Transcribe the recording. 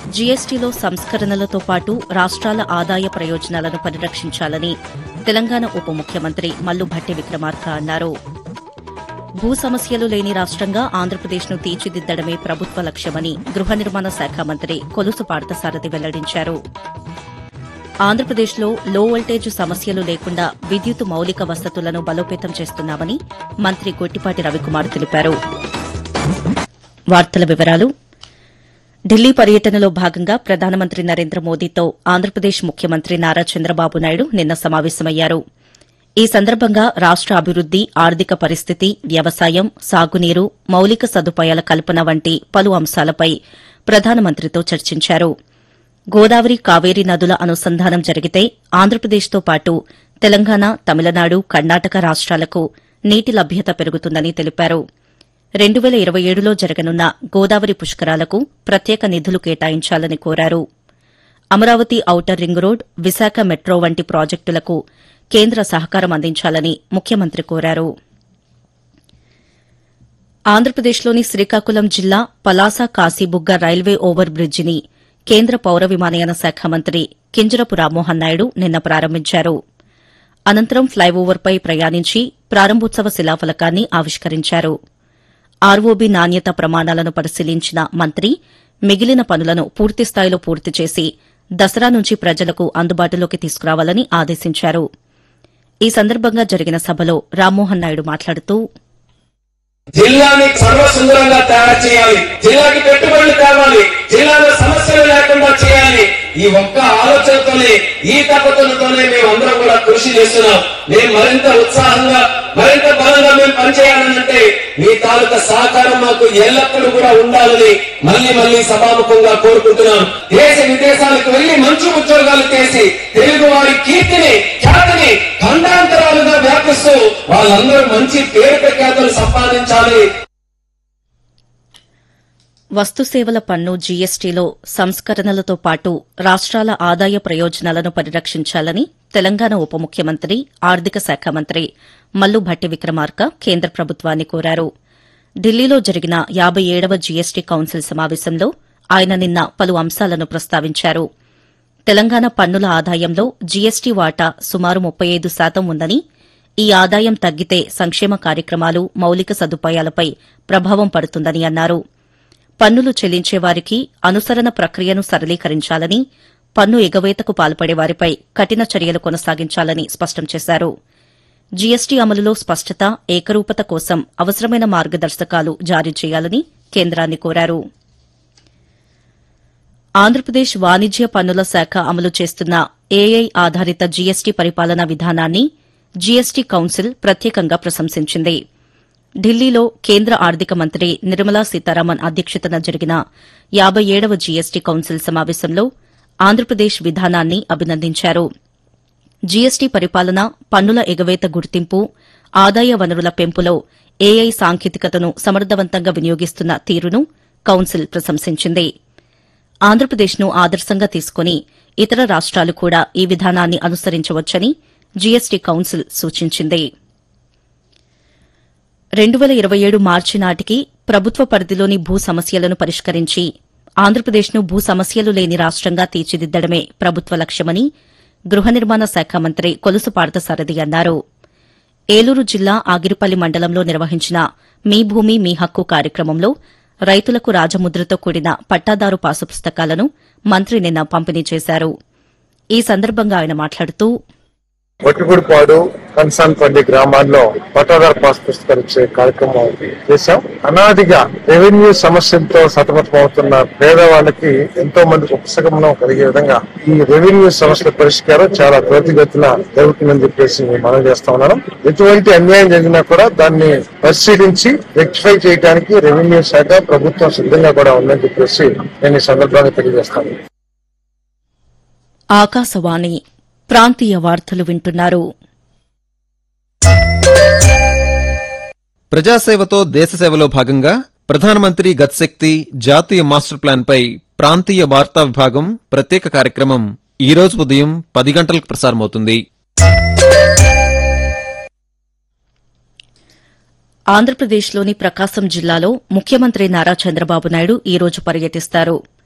జీఎస్టీలో సంస్కరణలతో పాటు రాష్ట్రాల ఆదాయ ప్రయోజనాలను పరిరక్షించాలని తెలంగాణ ఉప ముఖ్యమంత్రి మల్లు భట్టి విక్రమార్క అన్నారు భూ సమస్యలు లేని రాష్ట్రంగా ఆంధ్రప్రదేశ్ను తీర్చిదిద్దడమే ప్రభుత్వ లక్ష్యమని గృహ నిర్మాణ శాఖ మంత్రి కొలుసు పార్థసారథి వెల్లడించారు ఆంధ్రప్రదేశ్లో లో వోల్టేజ్ సమస్యలు లేకుండా విద్యుత్ మౌలిక వసతులను బలోపేతం చేస్తున్నామని మంత్రి గొట్టిపాటి రవికుమార్ తెలిపారు వార్తల వివరాలు ఢిల్లీ పర్యటనలో భాగంగా ప్రధానమంత్రి నరేంద్ర మోదీతో ఆంధ్రప్రదేశ్ ముఖ్యమంత్రి నారా చంద్రబాబు నాయుడు నిన్న సమావేశమయ్యారు ఈ సందర్భంగా రాష్ట అభివృద్ది ఆర్థిక పరిస్థితి వ్యవసాయం సాగునీరు మౌలిక సదుపాయాల కల్పన వంటి పలు అంశాలపై ప్రధానమంత్రితో చర్చించారు గోదావరి కావేరీ నదుల అనుసంధానం జరిగితే ఆంధ్రప్రదేశ్తో పాటు తెలంగాణ తమిళనాడు కర్ణాటక రాష్ట్రాలకు నీటి లభ్యత పెరుగుతుందని తెలిపారు రెండు వేల ఇరవై ఏడులో జరగనున్న గోదావరి పుష్కరాలకు ప్రత్యేక నిధులు కేటాయించాలని కోరారు Amaravati outer ring road Visakha metro వంటి ప్రాజెక్టులకు కేంద్ర సహకారం అందించాలని ముఖ్యమంత్రి కోరారు ఆంధ్రప్రదేశ్లోని శ్రీకాకుళం జిల్లా పలాస కాశీబుగ్గ రైల్వే ఓవర్ బ్రిడ్జిని కేంద్ర పౌర విమానయాన శాఖ మంత్రి కింజరపు రామ్మోహన్ నాయుడు నిన్న ప్రారంభించారు అనంతరం ఫ్లైఓవర్పై ప్రయాణించి ప్రారంభోత్సవ శిలాఫలకాన్ని ఆవిష్కరించారు ఆర్ఓబీ నాణ్యత ప్రమాణాలను పరిశీలించిన మంత్రి మిగిలిన పనులను పూర్తిస్థాయిలో పూర్తి చేసి దసరా నుంచి ప్రజలకు అందుబాటులోకి తీసుకురావాలని ఆదేశించారు ఈ సందర్భంగా జరిగిన సభలో రామ్మోహన్ నాయుడు మాట్లాడుతూ జిల్లాని సర్వసుందరంగా తయారు చేయాలి జిల్లాకి పెట్టుబడులు తేవాలి జిల్లాలో సమస్యలు లేకుండా చేయాలి ఈ ఒక్క ఆలోచనతోనే ఈ తపతలతోనే మేము అందరం కూడా కృషి చేస్తున్నాం మేము మరింత ఉత్సాహంగా మరింత బలంగా మేము పనిచేయాలంటే మీ తాలూకా సహకారం మాకు ఎల్లప్పుడూ కూడా ఉండాలని మళ్ళీ మళ్ళీ సభాముఖంగా కోరుకుంటున్నాం దేశ విదేశాలకు వెళ్లి మంచి ఉద్యోగాలు చేసి తెలుగు వారి కీర్తిని ఖ్యాతిని ఖండాంతరాలుగా వ్యాపిస్తూ వాళ్ళందరూ మంచి పేరు ప్రఖ్యాతులు సంపాదించాలి వస్తుసేవల పన్ను జీఎస్టీలో సంస్కరణలతో పాటు రాష్ట్రాల ఆదాయ ప్రయోజనాలను పరిరక్షించాలని తెలంగాణ ఉప ముఖ్యమంత్రి ఆర్థిక శాఖ మంత్రి మల్లు భట్టి విక్రమార్క కేంద్ర ప్రభుత్వాన్ని కోరారు ఢిల్లీలో జరిగిన యాబై ఏడవ జీఎస్టీ కౌన్సిల్ సమావేశంలో ఆయన నిన్న పలు అంశాలను ప్రస్తావించారు తెలంగాణ పన్నుల ఆదాయంలో జీఎస్టీ వాటా సుమారు ముప్పై ఐదు శాతం ఉందని ఈ ఆదాయం తగ్గితే సంక్షేమ కార్యక్రమాలు మౌలిక సదుపాయాలపై ప్రభావం పడుతుందని అన్నారు పన్నులు చెల్లించే వారికి అనుసరణ ప్రక్రియను సరళీకరించాలని పన్ను ఎగవేతకు పాల్పడే వారిపై కఠిన చర్యలు కొనసాగించాలని స్పష్టం చేశారు జీఎస్టీ అమలులో స్పష్టత ఏకరూపత కోసం అవసరమైన మార్గదర్శకాలు జారీ చేయాలని కేంద్రాన్ని కోరారు ఆంధ్రప్రదేశ్ వాణిజ్య పన్నుల శాఖ అమలు చేస్తున్న ఏఐ ఆధారిత జీఎస్టీ పరిపాలనా విధానాన్ని జీఎస్టీ కౌన్సిల్ ప్రత్యేకంగా ప్రశంసించింది ఢిల్లీలో కేంద్ర ఆర్థిక మంత్రి నిర్మలా సీతారామన్ అధ్యక్షతన జరిగిన యాబై ఏడవ జీఎస్టీ కౌన్సిల్ సమావేశంలో ఆంధ్రప్రదేశ్ విధానాన్ని అభినందించారు జీఎస్టీ పరిపాలన పన్నుల ఎగవేత గుర్తింపు ఆదాయ వనరుల పెంపులో ఏఐ సాంకేతికతను సమర్థవంతంగా వినియోగిస్తున్న తీరును కౌన్సిల్ ప్రశంసించింది ఆంధ్రప్రదేశ్ను ఆదర్శంగా తీసుకుని ఇతర రాష్ట్రాలు కూడా ఈ విధానాన్ని అనుసరించవచ్చని జీఎస్టీ కౌన్సిల్ సూచించింది రెండు వేల ఇరవై ఏడు మార్చి నాటికి ప్రభుత్వ పరిధిలోని భూ సమస్యలను పరిష్కరించి ఆంధ్రప్రదేశ్ను భూ సమస్యలు లేని రాష్ట్రంగా తీర్చిదిద్దడమే ప్రభుత్వ లక్ష్యమని గృహ నిర్మాణ శాఖ మంత్రి కొలుసు పార్థసారథి అన్నారు ఏలూరు జిల్లా ఆగిరిపల్లి మండలంలో నిర్వహించిన మీ భూమి మీ హక్కు కార్యక్రమంలో రైతులకు రాజముద్రతో కూడిన పట్టాదారు పాసు పుస్తకాలను మంత్రి నిన్న పంపిణీ చేశారు ఈ సందర్భంగా ఆయన మాట్లాడుతూ ఒట్టిగుడిపాడు కన్సాన్పల్లి గ్రామాల్లో పట్టాదార పాస్ పుస్తకాలు ఇచ్చే కార్యక్రమం చేశాం అనాదిగా రెవెన్యూ సమస్యలతో సతమతమవుతున్న పేదవాళ్ళకి ఎంతో మందికి ఉపశమనం కలిగే విధంగా ఈ రెవెన్యూ సమస్యల పరిష్కారం చాలా త్వరితగతిన జరుగుతుందని చెప్పేసి మనం చేస్తా ఉన్నాను ఎటువంటి అన్యాయం జరిగినా కూడా దాన్ని పరిశీలించి రెక్టిఫై చేయడానికి రెవెన్యూ శాఖ ప్రభుత్వం సిద్ధంగా కూడా ఉందని చెప్పేసి నేను ఈ సందర్భంగా తెలియజేస్తాను ఆకాశవాణి ప్రాంతీయ వార్తలు వింటున్నారు ప్రజాసేవతో దేశసేవలో భాగంగా ప్రధానమంత్రి గత్శక్తి జాతీయ మాస్టర్ ప్లాన్ పై ప్రాంతీయ వార్తా విభాగం ప్రత్యేక కార్యక్రమం ఈ రోజు ఉదయం పది గంటలకు ప్రసారమవుతుంది ఆంధ్రప్రదేశ్లోని ప్రకాశం జిల్లాలో ముఖ్యమంత్రి నారా చంద్రబాబు నాయుడు ఈ రోజు పర్యటిస్తారు